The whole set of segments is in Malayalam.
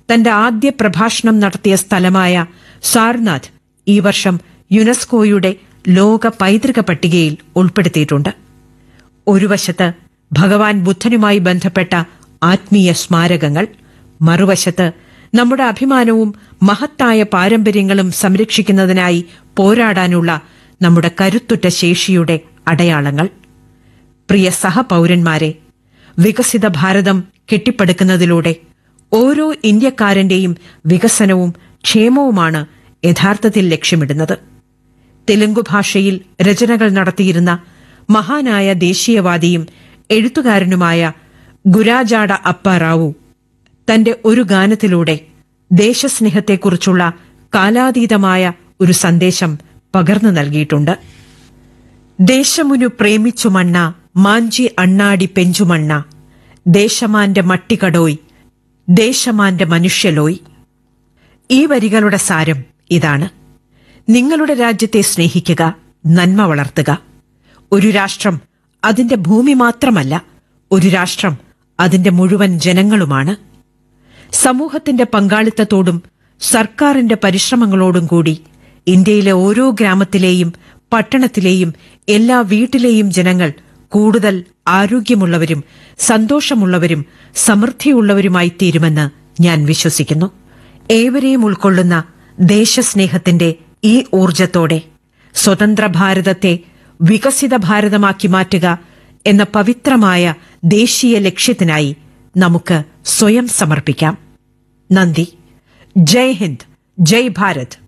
തന്റെ ആദ്യ പ്രഭാഷണം നടത്തിയ സ്ഥലമായ സാർനാഥ് ഈ വർഷം യുനെസ്കോയുടെ ലോക പൈതൃക പട്ടികയിൽ ഉൾപ്പെടുത്തിയിട്ടുണ്ട് ഒരു വശത്ത് ഭഗവാൻ ബുദ്ധനുമായി ബന്ധപ്പെട്ട ആത്മീയ സ്മാരകങ്ങൾ മറുവശത്ത് നമ്മുടെ അഭിമാനവും മഹത്തായ പാരമ്പര്യങ്ങളും സംരക്ഷിക്കുന്നതിനായി പോരാടാനുള്ള നമ്മുടെ കരുത്തുറ്റ ശേഷിയുടെ അടയാളങ്ങൾ പ്രിയ സഹപൌരന്മാരെ വികസിത ഭാരതം കെട്ടിപ്പടുക്കുന്നതിലൂടെ ഓരോ ഇന്ത്യക്കാരന്റെയും വികസനവും ക്ഷേമവുമാണ് യഥാർത്ഥത്തിൽ ലക്ഷ്യമിടുന്നത് തെലുങ്കു ഭാഷയിൽ രചനകൾ നടത്തിയിരുന്ന മഹാനായ ദേശീയവാദിയും എഴുത്തുകാരനുമായ ഗുരാജാട അപ്പ റാവു തന്റെ ഒരു ഗാനത്തിലൂടെ ദേശസ്നേഹത്തെക്കുറിച്ചുള്ള കാലാതീതമായ ഒരു സന്ദേശം പകർന്നു നൽകിയിട്ടുണ്ട് ദേശമുനു പ്രേമിച്ചുമണ്ണ മാഞ്ചി അണ്ണാടി പെഞ്ചുമണ്ണ ദേശമാന്റെ മട്ടികടോയ് ദേശമാന്റെ മനുഷ്യലോയ് ഈ വരികളുടെ സാരം ഇതാണ് നിങ്ങളുടെ രാജ്യത്തെ സ്നേഹിക്കുക നന്മ വളർത്തുക ഒരു രാഷ്ട്രം അതിന്റെ ഭൂമി മാത്രമല്ല ഒരു രാഷ്ട്രം അതിന്റെ മുഴുവൻ ജനങ്ങളുമാണ് സമൂഹത്തിന്റെ പങ്കാളിത്തത്തോടും സർക്കാരിന്റെ പരിശ്രമങ്ങളോടും കൂടി ഇന്ത്യയിലെ ഓരോ ഗ്രാമത്തിലെയും പട്ടണത്തിലെയും എല്ലാ വീട്ടിലെയും ജനങ്ങൾ കൂടുതൽ ആരോഗ്യമുള്ളവരും സന്തോഷമുള്ളവരും സമൃദ്ധിയുള്ളവരുമായി തീരുമെന്ന് ഞാൻ വിശ്വസിക്കുന്നു ഏവരെയും ഉൾക്കൊള്ളുന്ന ദേശസ്നേഹത്തിന്റെ ഈ ഊർജത്തോടെ സ്വതന്ത്ര ഭാരതത്തെ വികസിത ഭാരതമാക്കി മാറ്റുക എന്ന പവിത്രമായ ദേശീയ ലക്ഷ്യത്തിനായി നമുക്ക് സ്വയം സമർപ്പിക്കാം നന്ദി ജയ് ഹിന്ദ് ജയ് ഭാരത്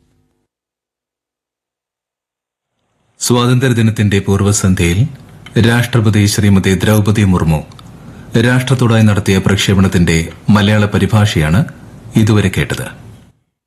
സ്വാതന്ത്ര്യദിനത്തിന്റെ പൂർവ്വസന്ധ്യയിൽ രാഷ്ട്രപതി ശ്രീമതി ദ്രൗപദി മുർമു രാഷ്ട്രത്തോടായി നടത്തിയ പ്രക്ഷേപണത്തിന്റെ മലയാള പരിഭാഷയാണ് ഇതുവരെ കേട്ടത്